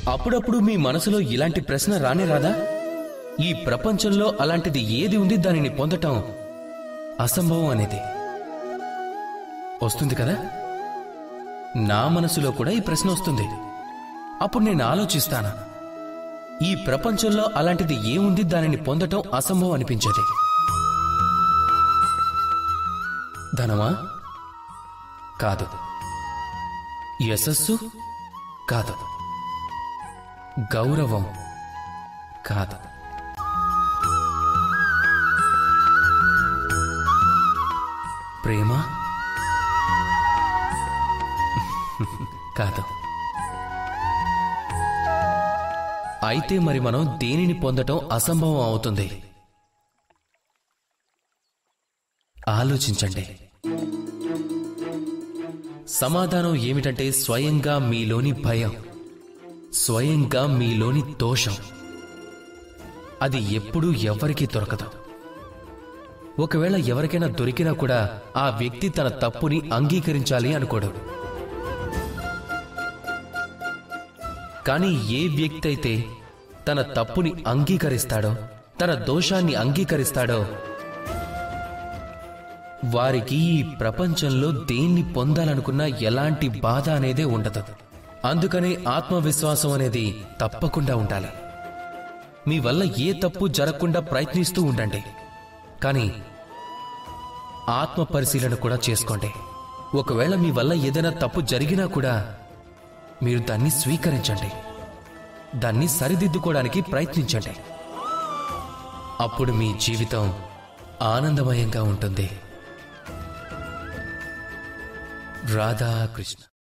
అప్పుడప్పుడు మీ మనసులో ఇలాంటి ప్రశ్న రానే రాదా ఈ ప్రపంచంలో అలాంటిది ఏది ఉంది దానిని పొందటం అసంభవం అనేది వస్తుంది కదా నా మనసులో కూడా ఈ ప్రశ్న వస్తుంది అప్పుడు నేను ఆలోచిస్తాను ఈ ప్రపంచంలో అలాంటిది ఏముంది దానిని పొందటం అసంభవం అనిపించేది ధనమా కాదు యశస్సు కాదు గౌరవం కాదు ప్రేమ కాదు అయితే మరి మనం దేనిని పొందటం అసంభవం అవుతుంది ఆలోచించండి సమాధానం ఏమిటంటే స్వయంగా మీలోని భయం స్వయంగా మీలోని దోషం అది ఎప్పుడూ ఎవ్వరికీ దొరకదు ఒకవేళ ఎవరికైనా దొరికినా కూడా ఆ వ్యక్తి తన తప్పుని అంగీకరించాలి అనుకోడు కానీ ఏ వ్యక్తి అయితే తన తప్పుని అంగీకరిస్తాడో తన దోషాన్ని అంగీకరిస్తాడో వారికి ఈ ప్రపంచంలో దేన్ని పొందాలనుకున్నా ఎలాంటి బాధ అనేదే ఉండదు అందుకనే ఆత్మవిశ్వాసం అనేది తప్పకుండా ఉండాలి మీ వల్ల ఏ తప్పు జరగకుండా ప్రయత్నిస్తూ ఉండండి కానీ ఆత్మ పరిశీలన కూడా చేసుకోండి ఒకవేళ మీ వల్ల ఏదైనా తప్పు జరిగినా కూడా మీరు దాన్ని స్వీకరించండి దాన్ని సరిదిద్దుకోవడానికి ప్రయత్నించండి అప్పుడు మీ జీవితం ఆనందమయంగా ఉంటుంది రాధాకృష్ణ